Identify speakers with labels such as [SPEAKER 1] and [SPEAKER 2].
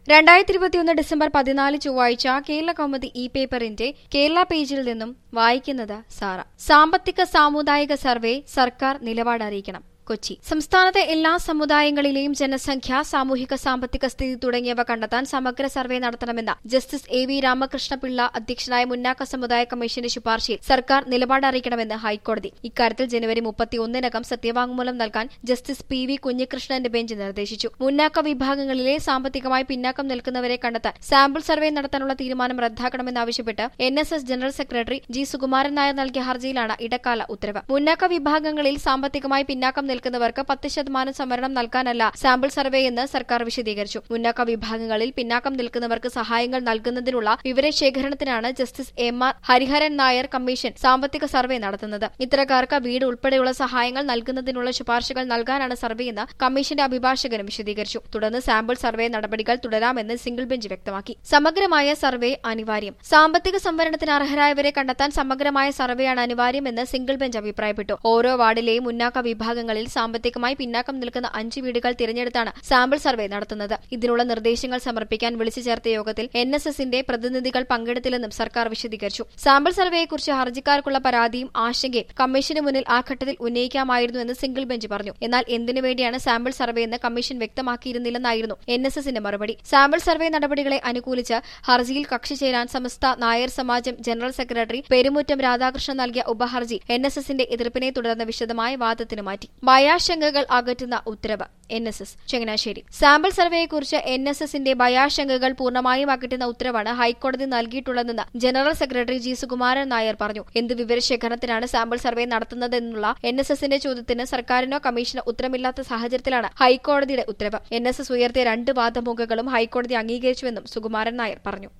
[SPEAKER 1] രണ്ടായിരത്തി ഇരുപത്തിയൊന്ന് ഡിസംബർ പതിനാല് ചൊവ്വാഴ്ച കേരള കൗമുദി ഇ പേപ്പറിന്റെ കേരള പേജിൽ നിന്നും വായിക്കുന്നത് സാറ സാമ്പത്തിക സാമുദായിക സർവേ സർക്കാർ നിലപാട് അറിയിക്കണം കൊച്ചി സംസ്ഥാനത്തെ എല്ലാ സമുദായങ്ങളിലെയും ജനസംഖ്യ സാമൂഹിക സാമ്പത്തിക സ്ഥിതി തുടങ്ങിയവ കണ്ടെത്താൻ സമഗ്ര സർവേ നടത്തണമെന്ന ജസ്റ്റിസ് എ വി രാമകൃഷ്ണപിള്ള അധ്യക്ഷനായ മുന്നാക്ക സമുദായ കമ്മീഷന്റെ ശുപാർശയിൽ സർക്കാർ നിലപാട് അറിയിക്കണമെന്ന് ഹൈക്കോടതി ഇക്കാര്യത്തിൽ ജനുവരി മുപ്പത്തിയൊന്നിനകം സത്യവാങ്മൂലം നൽകാൻ ജസ്റ്റിസ് പി വി കുഞ്ഞികൃഷ്ണന്റെ ബെഞ്ച് നിർദ്ദേശിച്ചു മുന്നാക്ക വിഭാഗങ്ങളിലെ സാമ്പത്തികമായി പിന്നാക്കം നിൽക്കുന്നവരെ കണ്ടെത്താൻ സാമ്പിൾ സർവേ നടത്താനുള്ള തീരുമാനം റദ്ദാക്കണമെന്നാവശ്യപ്പെട്ട് N S S general secretary G Sukumaran Nair നൽകിയ ഹർജിയിലാണ് ഇടക്കാല ഉത്തരവ് മുന്നാക്ക വിഭാഗങ്ങളിൽ സാമ്പത്തികമായി പിന്നാക്കം നിൽക്കുന്നവർക്ക് പത്ത് ശതമാനം സംവരണം നൽകാനല്ല സാമ്പിൾ സർവേ എന്ന് സർക്കാർ വിശദീകരിച്ചു മുന്നാക്ക വിഭാഗങ്ങളിൽ പിന്നാക്കം നിൽക്കുന്നവർക്ക് സഹായങ്ങൾ നൽകുന്നതിനുള്ള വിവരശേഖരണത്തിനാണ് justice M R Hariharan Nair commission സാമ്പത്തിക സർവേ നടത്തുന്നത് ഇത്തരക്കാർക്ക് വീട് ഉൾപ്പെടെയുള്ള സഹായങ്ങൾ നൽകുന്നതിനുള്ള ശുപാർശകൾ നൽകാനാണ് സർവേ എന്ന് കമ്മീഷന്റെ അഭിഭാഷകനും വിശദീകരിച്ചു തുടർന്ന് സാമ്പിൾ സർവേ നടപടികൾ തുടരാമെന്ന് സിംഗിൾ ബെഞ്ച് വ്യക്തമാക്കി സമഗ്രമായ സർവേ അനിവാര്യം സാമ്പത്തിക സംവരണത്തിന് അർഹരായവരെ കണ്ടെത്താൻ സമഗ്രമായ സർവേയാണ് അനിവാര്യമെന്ന് സിംഗിൾ ബെഞ്ച് അഭിപ്രായപ്പെട്ടു ഓരോ വാർഡിലെയും മുന്നാക്ക വിഭാഗങ്ങളിൽ സാമ്പത്തികമായി പിന്നാക്കം നിൽക്കുന്ന അഞ്ച് വീടുകൾ തിരഞ്ഞെടുത്താണ് സാമ്പിൾ സർവേ നടത്തുന്നത് ഇതിനുള്ള നിർദ്ദേശങ്ങൾ സമർപ്പിക്കാൻ വിളിച്ചു ചേർത്ത യോഗത്തിൽ എൻ എസ് എസിന്റെ പ്രതിനിധികൾ പങ്കെടുത്തില്ലെന്നും സർക്കാർ വിശദീകരിച്ചു സാമ്പിൾ സർവേയെക്കുറിച്ച് ഹർജിക്കാർക്കുള്ള പരാതിയും ആശങ്കയും കമ്മീഷന് മുന്നിൽ ആ ഘട്ടത്തിൽ ഉന്നയിക്കാമായിരുന്നു എന്ന് സിംഗിൾ ബെഞ്ച് പറഞ്ഞു എന്നാൽ എന്തിനു വേണ്ടിയാണ് സാമ്പിൾ സർവേ എന്ന് കമ്മീഷൻ വ്യക്തമാക്കിയിരുന്നില്ലെന്നായിരുന്നു എൻ എസ് എസിന്റെ മറുപടി സാമ്പിൾ സർവേ നടപടികളെ അനുകൂലിച്ച് ഹർജിയിൽ കക്ഷി ചേരാൻ സമസ്ത നായർ സമാജം ജനറൽ സെക്രട്ടറി പെരുമുറ്റം രാധാകൃഷ്ണൻ നൽകിയ ഉപഹർജി എൻ എസ് എസിന്റെ എതിർപ്പിനെ തുടർന്ന് വിശദമായ വാദത്തിന് മാറ്റി ഭയാശങ്കകൾ അകറ്റുന്ന ഉത്തരവ് N S S Changanassery sample സർവേയെക്കുറിച്ച് എൻ എസ് എസിന്റെ ഭയാശങ്കകൾ പൂർണ്ണമായും അകറ്റുന്ന ഉത്തരവാണ് ഹൈക്കോടതി നൽകിയിട്ടുള്ളതെന്ന് general secretary G Sukumaran Nair പറഞ്ഞു എന്ത് വിവരശേഖരണത്തിനാണ് സാമ്പിൾ സർവേ നടത്തുന്നതെന്നുള്ള എൻ എസ് എസിന്റെ ചോദ്യത്തിന് സർക്കാരിനോ കമ്മീഷനോ ഉത്തരമില്ലാത്ത സാഹചര്യത്തിലാണ് ഹൈക്കോടതിയുടെ ഉത്തരവ് എൻ എസ് എസ് ഉയർത്തിയ രണ്ട് വാദമുഖകളും ഹൈക്കോടതി അംഗീകരിച്ചുവെന്നും സുകുമാരൻ നായർ പറഞ്ഞു